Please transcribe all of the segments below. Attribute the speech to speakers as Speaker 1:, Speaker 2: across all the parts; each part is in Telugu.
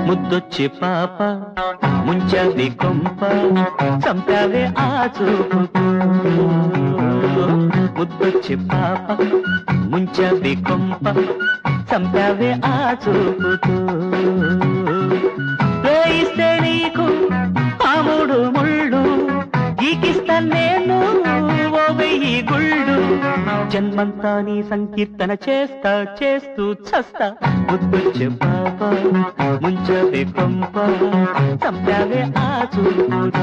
Speaker 1: ముద్దొచ్చి పాప ముంచది కొంప చంపావే ఆ చూపుతూ ముద్దొచ్చి పాప ముంచది కొంప చంపావే ఆ చూపుతూ వేయిస్తే నీకు ఆ మూడు ముళ్ళు గీకిస్తా నేను ఓ వెయ్యి గుళ్ళు జన్మంతా నీ సంకీర్తన చేస్తా చేస్తూ చస్తా ముద్దొచ్చే పాప ముంచవే కొంప చంపావే ఆ చూపుతూ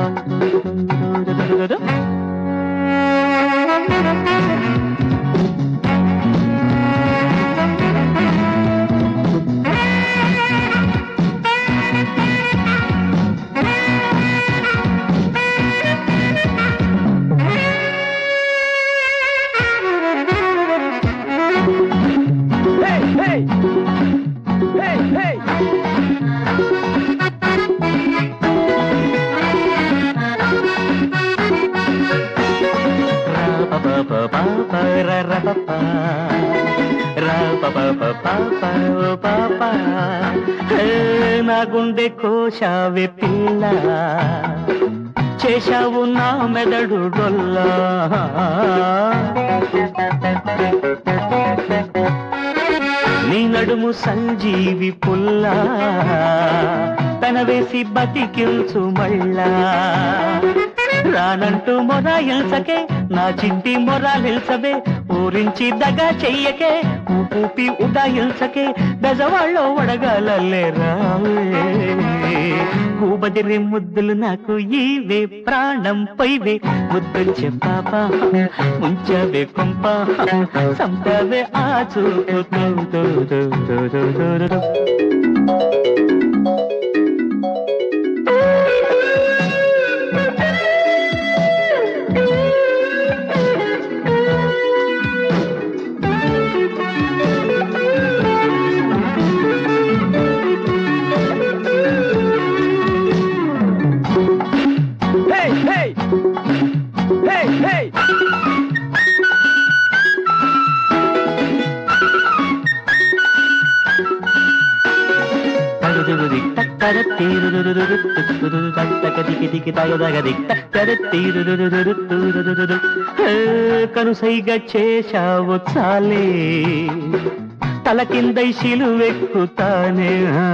Speaker 2: Hey, hey! Hey, hey!
Speaker 1: నా గుండె కోశావే పిల్ల చేశావు నా మెదడు డొల్లా నీ నడుము సంజీవి పుల్లా తన వేసి బతికిల్చు మళ్ళా రానంటూ మొరాయిల్సకే నా చింటి మొరాలిల్సవే ఊరించి దగా చెయ్యకే ఊపి ఉడాయిల్సకే బెజవాళ్ళో వడగాలల్లే రావే కూబదిరి ముద్దులు నాకు ఈవే ప్రాణం పైవే ముద్దుంచే పాప ముంచవే కొంప సంపవే ఆ చూపుతూ
Speaker 2: Hey, hey! Hey, hey!
Speaker 1: కనుసైగా చేశావు చాలే తల కింద శిలువెక్కుతానే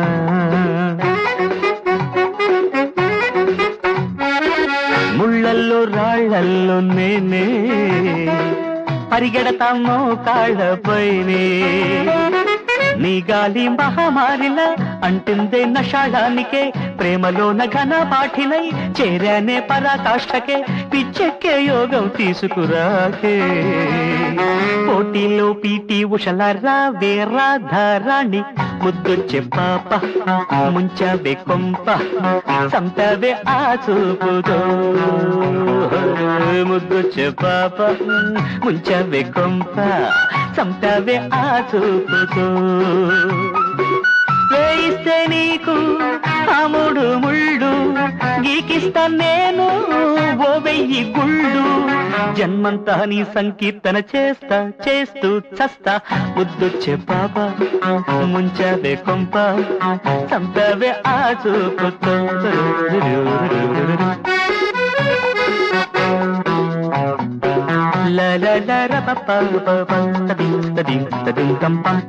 Speaker 1: ముళ్ళల్లో రాళ్ళల్లో నేనే పరిగెడతామో కాళ్ళపైనే నీ గాలి మహమారిలా అంటుందే నషాళానికే ప్రేమలోన ఘన పాఠినై చేరానే పరాకాష్ఠకే పిచ్చెక్కే యోగం తీసుకురాకే పోటీలో పీటి ఉషల రావే రాధారాణి ముద్దొచ్చే పాప ముంచవే కొంప సంతవే ఆ చూపుతో ముద్దొచ్చే పాప ముంచవే కొంప సంతవే ఆ చూపుతో వేయిస్తే నీకు ఆ మూడు ముళ్ళు గీకిస్తా నేను ఓ వెయ్యి గుళ్ళు జన్మంతా నీ సంకీర్తన చేస్తా చేస్తూ చస్తా ముద్దొచ్చే పాప ముంచవే కొంప సంతవే ఆ చూపుతో la la la ra pa pa pa pa ta ding ta ding ta ding tam pa